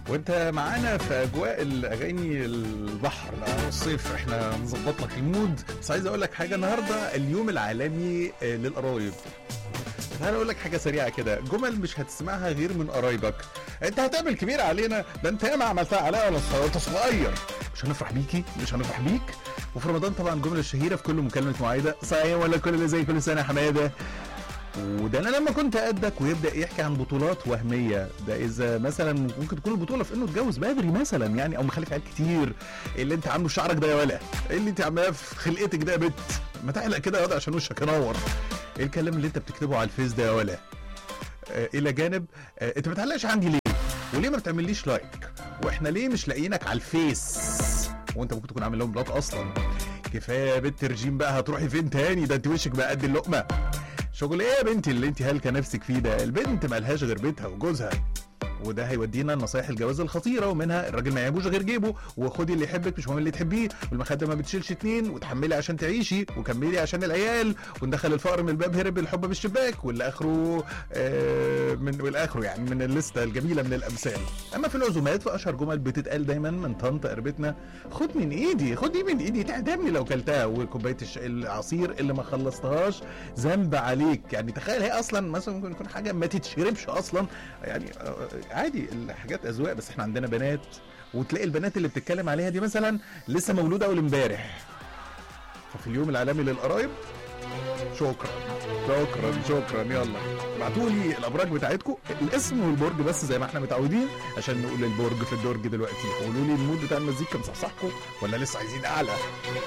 وانت معانا في اجواء الاغاني البحر الصيف احنا نظبط لك المود بس عايز اقول لك حاجه النهارده اليوم العالمي آه، للقرايب تعالى اقول لك حاجه سريعه كده جمل مش هتسمعها غير من قرايبك انت هتعمل كبير علينا ده انت ياما عملتها عليا وانا صغير- وانت صغير مش هنفرح بيكي مش هنفرح بيك وفي رمضان طبعا الجمله الشهيره في كل مكالمه معايده صحيح ولا كل اللي زي كل سنه يا حماده وده انا لما كنت قدك ويبدا يحكي عن بطولات وهميه ده اذا مثلا ممكن تكون البطوله في انه اتجوز بدري مثلا يعني او مخلف عيال كتير اللي انت عامله في شعرك ده يا ولا ايه اللي انت عاملاه في خلقتك ده يا بت ما تحلق كده يا واد عشان وشك ينور ايه الكلام اللي انت بتكتبه على الفيس ده يا ولا آه الى جانب آه انت ما بتعلقش عندي ليه وليه ما بتعمليش لايك واحنا ليه مش لاقيينك على الفيس وانت ممكن تكون عامل لهم بلوك اصلا كفايه يا بنت رجيم بقى هتروحي فين تاني ده انت وشك بقى قد اللقمه شغل ايه يا بنتي اللي انت هالكه نفسك فيه ده البنت ملهاش غير بيتها وجوزها وده هيودينا نصايح الجواز الخطيره ومنها الراجل ما يعجبوش غير جيبه وخدي اللي يحبك مش مهم اللي تحبيه والمخده ما بتشيلش اتنين وتحملي عشان تعيشي وكملي عشان العيال وندخل الفقر من الباب هرب الحب من الشباك واللي اخره آه من والاخره يعني من الليسته الجميله من الامثال اما في العزومات فاشهر جمل بتتقال دايما من طنط قربتنا خد من ايدي خدي من ايدي تعدمني لو كلتها وكوبايه الش- العصير اللي ما خلصتهاش ذنب عليك يعني تخيل هي اصلا مثلا ممكن يكون حاجه ما تتشربش اصلا يعني آه، عادي الحاجات اذواق بس احنا عندنا بنات وتلاقي البنات اللي بتتكلم عليها دي مثلا لسه مولوده اول امبارح ففي اليوم العالمي للقرايب شكرا شكرا شكرا يلا ابعتوا لي الابراج بتاعتكم الاسم والبرج بس زي ما احنا متعودين عشان نقول البرج في الدرج دلوقتي قولوا لي المود بتاع المزيكا مصحصحكم ولا لسه عايزين اعلى